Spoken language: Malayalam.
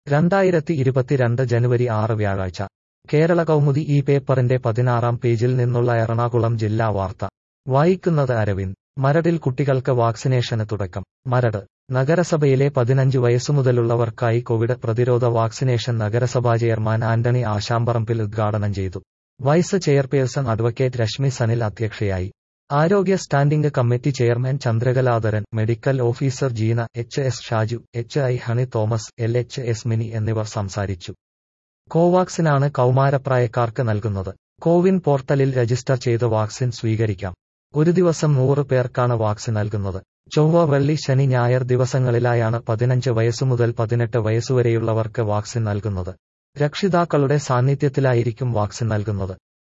രണ്ടായിരത്തി ഇരുപത്തിരണ്ട് ജനുവരി ആറ് വ്യാഴാഴ്ച കേരള കൗമുദി ഈ പേപ്പറിന്റെ പതിനാറാം പേജിൽ നിന്നുള്ള എറണാകുളം ജില്ലാ വാർത്ത വായിക്കുന്നത് അരവിന്ദ് മരടിൽ കുട്ടികൾക്ക് വാക്സിനേഷന് തുടക്കം മരട് നഗരസഭയിലെ പതിനഞ്ച് വയസ്സുമുതലുള്ളവർക്കായി കോവിഡ് പ്രതിരോധ വാക്സിനേഷൻ നഗരസഭാ ചെയർമാൻ ആന്റണി ആശാമ്പറമ്പിൽ ഉദ്ഘാടനം ചെയ്തു vice chairperson advocate Reshmi Sanil അധ്യക്ഷയായി ആരോഗ്യ standing committee chairman Chandrakaladharan medical officer Jeena H S Shaju H I Honey Thomas L H S Mini എന്നിവർ സംസാരിച്ചു കോവാക്സിനാണ് കൗമാരപ്രായക്കാർക്ക് നൽകുന്നത് കോവിൻ പോർട്ടലിൽ രജിസ്റ്റർ ചെയ്ത് വാക്സിൻ സ്വീകരിക്കാം ഒരു ദിവസം നൂറ് പേർക്കാണ് വാക്സിൻ നൽകുന്നത് ചൊവ്വ വെള്ളി ശനി ഞായർ ദിവസങ്ങളിലായാണ് പതിനഞ്ച് വയസ്സുമുതൽ പതിനെട്ട് വയസ്സുവരെയുള്ളവർക്ക് വാക്സിൻ നൽകുന്നത് രക്ഷിതാക്കളുടെ സാന്നിധ്യത്തിലായിരിക്കും വാക്സിൻ നൽകുന്നത്